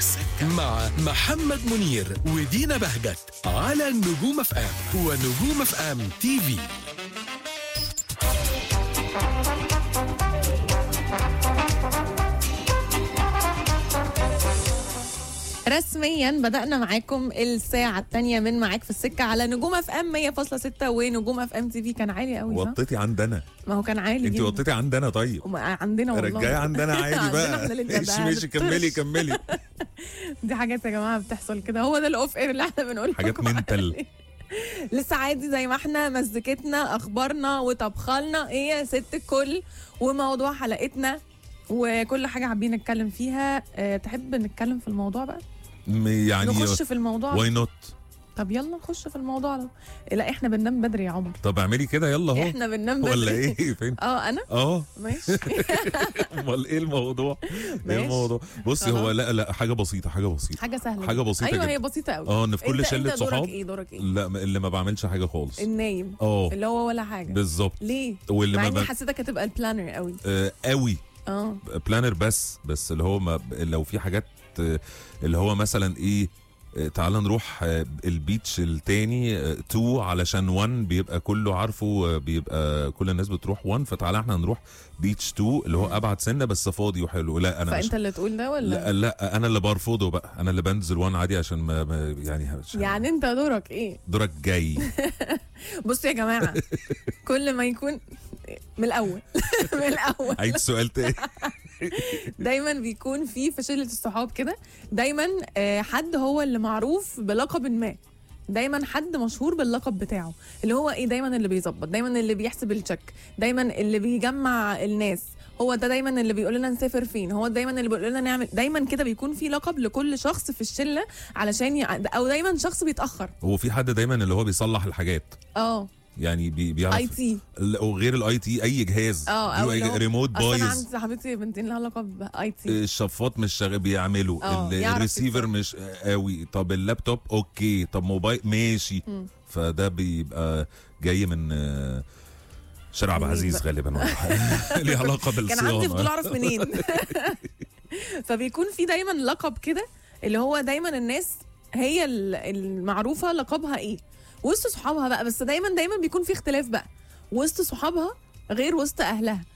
السكة مع محمد منير ودينا بهجت على نجوم اف ام ونجوم اف ام تي في رسميا بدأنا معاكم الساعة الثانية من معاك في السكة على نجوم اف ام 100.6 ونجوم اف ام تي في كان عالي قوي صح؟ وطيتي عندنا ما هو كان عالي انت جدا وطيتي عندنا طيب وما- عندنا والله رجعي عندنا عادي عندنا بقى احنا اللي ماشي ماشي هنطرش. كملي كملي دي حاجات يا جماعة بتحصل كده هو ده الاوف اير اللي احنا بنقول حاجات لكم منتل. عليه. لسه عادي زي ما احنا مزيكتنا اخبارنا وطبخالنا ايه يا ست الكل وموضوع حلقتنا وكل حاجة حابين نتكلم فيها أه تحب نتكلم في الموضوع بقى م- يعني نخش في الموضوع واي نوت طب يلا نخش في الموضوع على لا احنا بننام بدري يا عمر طب اعملي كده يلا اهو احنا بننام بدري ولا ايه فين اه انا اه ماشي امال ايه الموضوع ماشي. ايه الموضوع بصي هو لا لا حاجه بسيطه حاجه بسيطه حاجه سهله حاجة جدا. بسيطة ايوه جدا. هي بسيطه قوي اه ان في كل انت شله انت دورك صحاب ايه دورك ايه لا اللي ما بعملش حاجه خالص النايم اه اللي هو ولا حاجه بالظبط ليه واللي مع ما اني ب... حسيتك هتبقى البلانر قوي آه قوي اه بلانر بس بس اللي هو ما لو في حاجات آه، اللي هو مثلا ايه آه، تعال نروح آه، البيتش التاني 2 علشان 1 بيبقى كله عارفه آه، بيبقى كل الناس بتروح 1 فتعالى احنا نروح بيتش 2 اللي هو ابعد سنه بس فاضي وحلو لا انا مش فانت اللي تقول ده ولا لا لا انا اللي برفضه بقى انا اللي بنزل 1 عادي عشان ما ما- يعني عشان يعني انت دورك ايه دورك جاي بصوا يا جماعه كل ما يكون من الاول من الاول عيد سؤال تاني دايما بيكون في في شله الصحاب كده دايما آه، حد هو اللي معروف بلقب ما دايما حد مشهور باللقب بتاعه اللي هو ايه دايما اللي بيظبط دايما اللي بيحسب التشيك دايما اللي بيجمع الناس هو ده دايما اللي بيقول لنا نسافر فين هو دايما اللي بيقول لنا نعمل دايما كده بيكون في لقب لكل شخص في الشله علشان ي... او دايما شخص بيتاخر هو في حد دايما اللي هو بيصلح الحاجات اه يعني بي بيعرف اي تي لا، وغير الاي تي اي جهاز اه او اللي هو- ريموت اصل انا بايظ عندي صاحبتي بنتين لها لقب اي تي الشفاط مش شغال بيعملوا اه، ال- يعرف الريسيفر يتصرف. مش قوي طب اللابتوب اوكي طب موبايل ماشي مم. فده بيبقى جاي من آه، شارع عبد منين العزيز بقى؟ غالبا والله. ليه علاقه كان بالصيانه عندي فضول اعرف منين فبيكون في دايما لقب كده اللي هو دايما الناس هي ال- المعروفه لقبها ايه وسط صحابها بقى بس دايما دايما بيكون في اختلاف بقى وسط صحابها غير وسط اهلها